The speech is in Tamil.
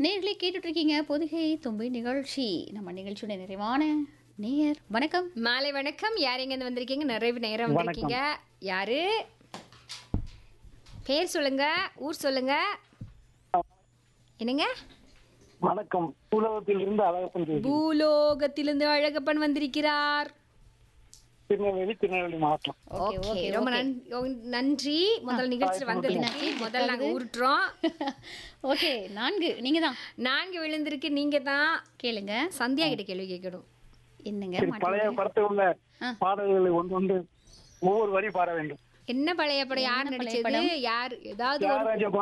நேர்களே கேட்டுட்டு இருக்கீங்க பொதுகை தும்பி நிகழ்ச்சி நம்ம நிகழ்ச்சியோட நிறைவான நேயர் வணக்கம் மாலை வணக்கம் யார் எங்க இருந்து வந்திருக்கீங்க நிறைவு நேரம் வந்திருக்கீங்க யாரு பேர் சொல்லுங்க ஊர் சொல்லுங்க என்னங்க வணக்கம் உலகத்தில் இருந்து அழகப்பன் பேசுகிறேன். பூலோகத்திலிருந்து அழகப்பன் வந்திருக்கிறார் திருநெல்வேலி திருநெல்வேலி மாவட்டம் ஓகே ஓகே ஓகே ரொம்ப நன்- ஓ- நன்றி முதல் நிகழ்ச்சி வந்ததுக்கு முதல்ல நாங்க உருட்டுறோம் ஓகே நான்கு நீங்க தான் நான்கு விழுந்திருக்கு நீங்க தான் கேளுங்க சந்தியா கிட்ட கேள்வி கேட்கணும் என்னங்க சரி பழைய மாட்டீங்க? படத்தில் உள்ள ஆ. பாடல்களை ஒன்று ஒன்று ஒவ்வொரு வரி பாட வேண்டும் என்ன பழைய படம் யார் என்ன பழைய நடிச்சது படம்? யார் ஏதாவது ஒரு தியாகராஜ